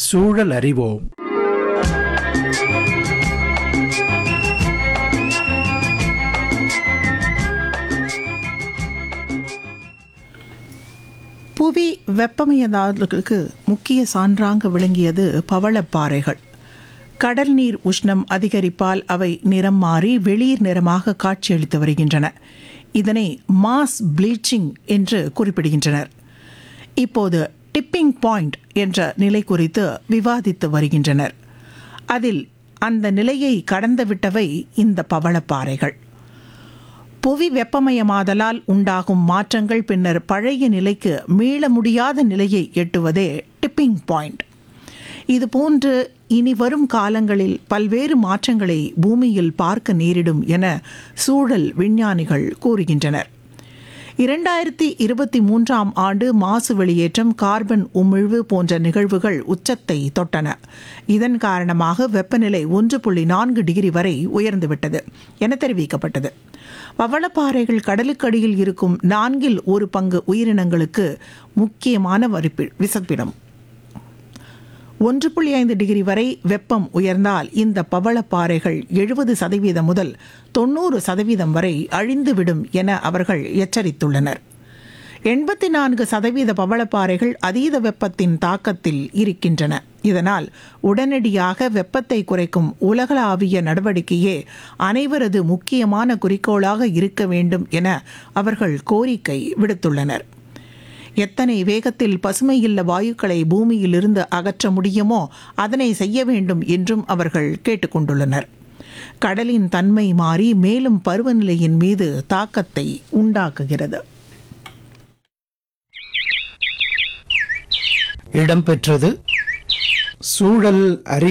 சூழல் அறிவோம் புவி வெப்பமயதாதலுக்கு முக்கிய சான்றாங்க விளங்கியது பவளப்பாறைகள் கடல் நீர் உஷ்ணம் அதிகரிப்பால் அவை நிறம் மாறி வெளிர் நிறமாக காட்சியளித்து வருகின்றன இதனை மாஸ் ப்ளீச்சிங் என்று குறிப்பிடுகின்றனர் இப்போது டிப்பிங் பாயிண்ட் என்ற நிலை குறித்து விவாதித்து வருகின்றனர் அதில் அந்த நிலையை கடந்துவிட்டவை இந்த பவளப்பாறைகள் புவி வெப்பமயமாதலால் உண்டாகும் மாற்றங்கள் பின்னர் பழைய நிலைக்கு மீள முடியாத நிலையை எட்டுவதே டிப்பிங் பாயிண்ட் இதுபோன்று இனி வரும் காலங்களில் பல்வேறு மாற்றங்களை பூமியில் பார்க்க நேரிடும் என சூழல் விஞ்ஞானிகள் கூறுகின்றனர் இரண்டாயிரத்தி இருபத்தி மூன்றாம் ஆண்டு மாசு வெளியேற்றம் கார்பன் உமிழ்வு போன்ற நிகழ்வுகள் உச்சத்தை தொட்டன இதன் காரணமாக வெப்பநிலை ஒன்று புள்ளி நான்கு டிகிரி வரை உயர்ந்துவிட்டது என தெரிவிக்கப்பட்டது பவளப்பாறைகள் கடலுக்கடியில் இருக்கும் நான்கில் ஒரு பங்கு உயிரினங்களுக்கு முக்கியமான வரிப்பி விசப்பிடம் ஒன்று புள்ளி ஐந்து டிகிரி வரை வெப்பம் உயர்ந்தால் இந்த பவளப்பாறைகள் எழுபது சதவீதம் முதல் தொண்ணூறு சதவீதம் வரை அழிந்துவிடும் என அவர்கள் எச்சரித்துள்ளனர் எண்பத்தி நான்கு சதவீத பவளப்பாறைகள் அதீத வெப்பத்தின் தாக்கத்தில் இருக்கின்றன இதனால் உடனடியாக வெப்பத்தை குறைக்கும் உலகளாவிய நடவடிக்கையே அனைவரது முக்கியமான குறிக்கோளாக இருக்க வேண்டும் என அவர்கள் கோரிக்கை விடுத்துள்ளனர் எத்தனை வேகத்தில் பசுமையில்ல வாயுக்களை பூமியிலிருந்து அகற்ற முடியுமோ அதனை செய்ய வேண்டும் என்றும் அவர்கள் கேட்டுக்கொண்டுள்ளனர் கடலின் தன்மை மாறி மேலும் பருவநிலையின் மீது தாக்கத்தை உண்டாக்குகிறது இடம்பெற்றது சூழல் அறிவு